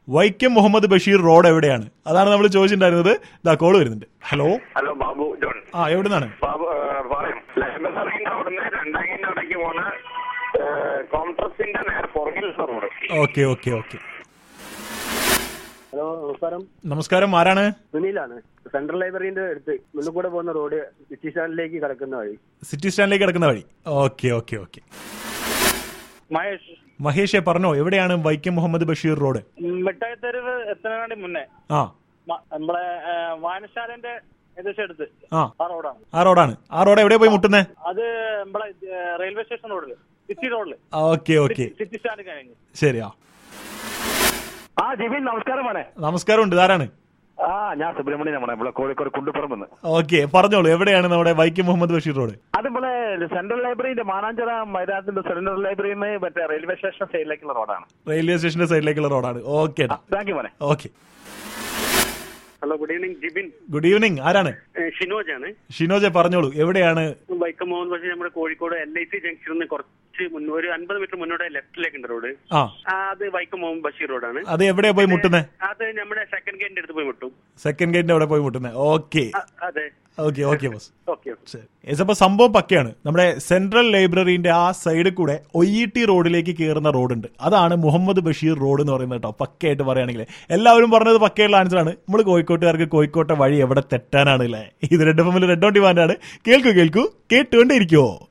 Vaikom Muhammad Basheer road എവിടെയാണ് അതാണ് നമ്മൾ ചോദിച്ചിട്ടുണ്ടായിരുന്നത് ഇതാ കോള് വരുന്നുണ്ട് ഹലോ ഹലോ ബാബു ജോൺ ആ എവിടുന്നാണ് ബാബു ഏഹ്, പറയും ലൈബ്രറിന്റെ അവിടുന്ന് രണ്ടാം അവിടേക്ക് പോണ ഏഹ്, കോംപ്ലക്സിന്റെ നേരെ പുറകിലുള്ള road okay okay okay hello നമസ്കാരം നമസ്കാരം ആരാണ് സുനിലാണ് സെൻട്രൽ ലൈബ്രറിന്റെ അടുത്ത് മുന്നിൽ കൂടെ പോകുന്ന റോഡ് സിറ്റി സ്റ്റാൻഡിലേക്ക് കിടക്കുന്ന വഴി സിറ്റി സ്റ്റാൻഡിലേക്ക് കിടക്കുന്ന വഴി ഓക്കെ ഓക്കെ ഓക്കെ മഹേഷ് മഹേഷെ പറഞ്ഞോ എവിടെയാണ് വൈക്കം മുഹമ്മദ് ബഷീർ റോഡ് മിഠായിത്തെരുവ് എത്തുന്നതിനാണ്ടി മുന്നേ ആ മ- നമ്മളെ ആ, വായനശാലന്റെ ഏകദേശം അടുത്ത് ആ ആ റോഡാണ് ആ റോഡാണ് ആ റോഡ് എവിടെ പോയി മുട്ടുന്നേ അത് നമ്മളെ ഏ, റെയിൽവേ സ്റ്റേഷൻ റോഡില് സിറ്റി റോഡില് ഓക്കെ ഓക്കെ സിറ്റി സ്റ്റാൻഡ് കഴിഞ്ഞ് ശരിയാ ആ ജിബിൻ നമസ്കാരം മോനെ നമസ്കാരം ഉണ്ട് ആരാണ് ആ ഞാൻ സുബ്രഹ്മണ്യൻ നമ്മുടെ ഇവിടെ കോഴിക്കോട് കുണ്ടുപുറമെന്ന് ഓക്കെ പറഞ്ഞോളൂ എവിടെയാണ് നമ്മുടെ വൈക്കം മുഹമ്മദ് ബഷീർ റോഡ് അത് നമ്മളെ സെൻട്രൽ ലൈബ്രറിന്റെ മാനാഞ്ചിറ മൈതാനത്തിന്റെ സെൻട്രൽ ലൈബ്രറിയിൽ നിന്ന് മറ്റേ റെയിൽവേ സ്റ്റേഷൻ സൈഡിലേക്കുള്ള റോഡാണ് റെയിൽവേ സ്റ്റേഷന്റെ സൈഡിലേക്കുള്ള റോഡാണ് ഓക്കെ താങ്ക് യു മോനെ okay hello good evening Jibin good evening ആരാണ് ഏഹ് ഷിനോജ് ആണ് ഷിനോജെ പറഞ്ഞോളൂ എവിടെയാണ് വൈക്കം മോഹൻ ബഷീർ നമ്മുടെ കോഴിക്കോട് എൽ ഐ സി ജംഗ്ഷനിൽ നിന്ന് കുറച്ച് മുന്നേ ഒരു അൻപത് മീറ്റർ മുന്നോട്ട് ലെഫ്റ്റിലേക്ക് ഉണ്ട് റോഡ് ആ ആ, അത് വൈക്കം മോഹൻ ബഷീർ റോഡാണ് അത് എവിടെയാ പോയി മുട്ടുന്നേ അത് നമ്മുടെ സെക്കൻഡ് ഗേറ്റിന്റെ അടുത്ത് പോയി മുട്ടും സെക്കൻഡ് ഗേറ്റിന്റെ അവിടെ പോയി മുട്ടുന്നേ ഓക്കെ ആ, അതെ ഓക്കെ ഓക്കെ ബോസ് ഓക്കെ ശരി Yes, അപ്പൊ സംഭവം പക്കയാണ് നമ്മുടെ സെൻട്രൽ ലൈബ്രറിന്റെ ആ സൈഡിൽ കൂടെ ഒയ്യിട്ടി റോഡിലേക്ക് കയറുന്ന റോഡുണ്ട് അതാണ് മുഹമ്മദ് ബഷീർ റോഡ് എന്ന് പറയുന്നത് കേട്ടോ പക്കയായിട്ട് പറയുകയാണെങ്കിൽ എല്ലാവരും പറഞ്ഞത് പക്കയുള്ള ആൻസർ ആണ് നമ്മൾ കോഴിക്കോട്ടുകാർക്ക് കോഴിക്കോട്ടെ വഴി എവിടെ തെറ്റാനാണ് അല്ലേ ഇത് റെഡ് എഫ് എമ്മിൽ റെഡ് ഓൺ ഡിമാൻഡ് ആണ് കേൾക്കൂ കേൾക്കൂ കേട്ടുകൊണ്ടേ ഇരിക്കുവോ